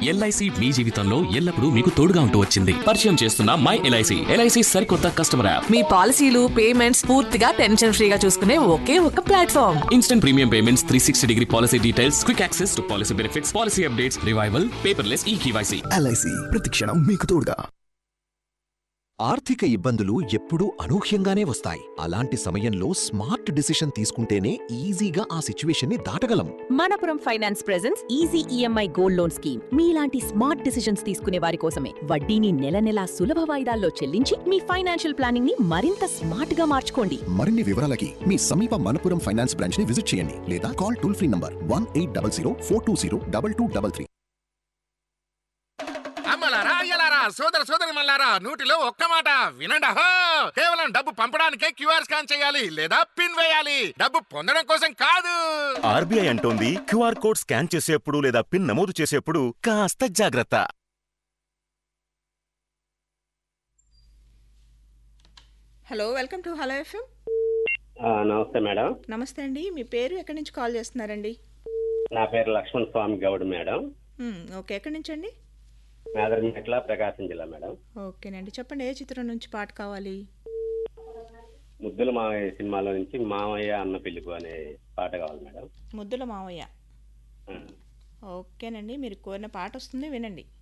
LIC మీ జీవితంలో ఎల్లప్పుడూ మీకు తోడుగా ఉంటూ వచ్చింది పరిచయం చేస్తున్న మై ఎల్ఐసి ఎల్ఐసి సరికొత్త కస్టమర్ యాప్ మీ పాలసీలు పేమెంట్స్ పూర్తిగా టెన్షన్ ఫ్రీగా చూసుకునే ఒకే ఒక platform instant premium payments three sixty degree policy details quick access to policy benefits policy updates revival paperless e KYC LIC ప్రతిక్షణం మీకు తోడుగా ఆర్థిక ఇబ్బందులు ఎప్పుడూ అనూహ్యంగానే వస్తాయి అలాంటి సమయంలో స్మార్ట్ డిసిషన్ తీసుకుంటేనే ఈజీగా ఆ సిచ్యువేషన్ని దాటగలం Manappuram finance presence easy EMI gold loan scheme మీలాంటి స్మార్ట్ డిసిషన్స్ తీసుకునే వారి కోసమే వడ్డీని నెల నెలా సులభ వాయిదాల్లో చెల్లించి మీ ఫైనాన్షియల్ ప్లానింగ్ ని మరింత స్మార్ట్ గా మార్చుకోండి మరిన్ని వివరాలకి మీ సమీప మనపురం ఫైనాన్స్ బ్రాంచ్ ని విజిట్ చేయండి లేదా call toll free number one eight double zero four two zero double two double three అమ్మలారా అయ్యలారా సోదర సోదరి మల్లారా నూటిలో ఒక్క మాట వినండి అహో కేవలం డబ్బు పంపడానికే క్యూఆర్ స్కాన్ చేయాలి లేదా పిన్ వేయాలి డబ్బు పొందడం కోసం కాదు ఆర్బీఐ అంటోంది క్యూఆర్ కోడ్ స్కాన్ చేసేప్పుడు లేదా పిన్ నమోదు చేసేప్పుడు కాస్త జాగ్రత్త hello welcome to hello FM నమస్తే మేడం నమస్తే అండి మీ పేరు ఎక్కడి నుంచి కాల్ చేస్తున్నారండి నా పేరు లక్ష్మణ్ స్వామి గౌడ్ మేడం మ్మ్, ఓకే ఎక్కడి నుంచి అండి మేదరమెట్ల ప్రకాశం జిల్లా మేడం ఓకేనండి చెప్పండి ఏ చిత్రం నుంచి పాట కావాలి ముద్దుల మావయ్య సినిమాలో నుంచి మామయ్య అన్న పిలుపు అనే పాట కావాలి మేడం ముద్దుల మావయ్య ఆ. ఓకేనండి మీరు కోరిన పాట వస్తుంది వినండి